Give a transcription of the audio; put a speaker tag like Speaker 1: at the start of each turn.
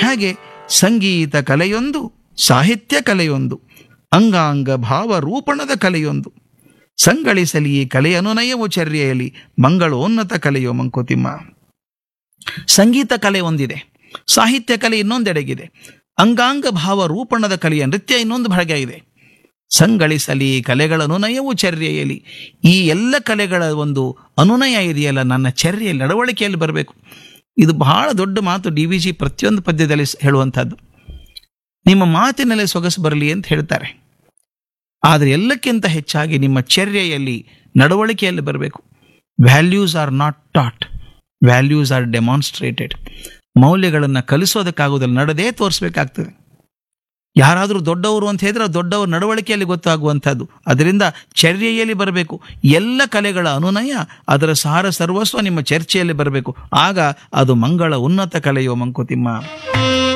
Speaker 1: ಹಾಗೆ ಸಂಗೀತ ಕಲೆಯೊಂದು ಸಾಹಿತ್ಯ ಕಲೆಯೊಂದು ಅಂಗಾಂಗ ಭಾವ ರೂಪಣದ ಕಲೆಯೊಂದು ಸಂಗಳಿಸಲಿ ಈ ಕಲೆಯ ಅನುನಯವು ಚರ್ಯೆಯಲಿ ಮಂಗಳೋನ್ನತ ಕಲೆಯೋ ಮಂಕುತಿಮ್ಮ ಸಂಗೀತ ಕಲೆ ಒಂದಿದೆ ಸಾಹಿತ್ಯ ಕಲೆ ಇನ್ನೊಂದೆಡೆಗಿದೆ ಅಂಗಾಂಗ ಭಾವ ರೂಪಣದ ಕಲೆಯ ನೃತ್ಯ ಇನ್ನೊಂದು ಭಾಗ ಇದೆ ಸಂಗಳಿಸಲಿ ಕಲೆಗಳ ಅನುನಯವು ಚರ್ಯೆಯಲಿ ಈ ಎಲ್ಲ ಕಲೆಗಳ ಒಂದು ಅನುನಯ ಇದೆಯಲ್ಲ ನನ್ನ ಚರ್ಯೆಯಲ್ಲಿ ನಡವಳಿಕೆಯಲ್ಲಿ ಬರಬೇಕು ಇದು ಬಹಳ ದೊಡ್ಡ ಮಾತು ಡಿ ವಿ ಜಿ ಪ್ರತಿಯೊಂದು ಪದ್ಯದಲ್ಲಿ ಸ- ಹೇಳುವಂಥದ್ದು ನಿಮ್ಮ ಮಾತಿನಲ್ಲೇ ಸೊಗಸು ಬರಲಿ ಅಂತ ಹೇಳ್ತಾರೆ ಆದರೆ ಎಲ್ಲಕ್ಕಿಂತ ಹೆಚ್ಚಾಗಿ ನಿಮ್ಮ ಚರ್ಯೆಯಲ್ಲಿ ನಡವಳಿಕೆಯಲ್ಲಿ ಬರಬೇಕು values are not taught values are demonstrated ಮೌಲ್ಯಗಳನ್ನು ಕಲಿಸೋದಕ್ಕಾಗೋದಿಲ್ಲ ನಡೆದೇ ತೋರಿಸ್ಬೇಕಾಗ್ತದೆ ಯಾರಾದರೂ ದೊಡ್ಡವರು ಅಂತ ಹೇಳಿದ್ರೆ ಆ ದೊಡ್ಡವರ ನಡವಳಿಕೆಯಲ್ಲಿ ಗೊತ್ತಾಗುವಂಥದ್ದು ಅದರಿಂದ ಚರ್ಯೆಯಲ್ಲಿ ಬರಬೇಕು ಎಲ್ಲ ಕಲೆಗಳ ಅನುನಯ ಅದರ ಸಾರ ಸರ್ವಸ್ವ ನಿಮ್ಮ ಚರ್ಚೆಯಲ್ಲಿ ಬರಬೇಕು ಆಗ ಅದು ಮಂಗಳ ಉನ್ನತ ಕಲೆಯೋ ಮಂಕುತಿಮ್ಮ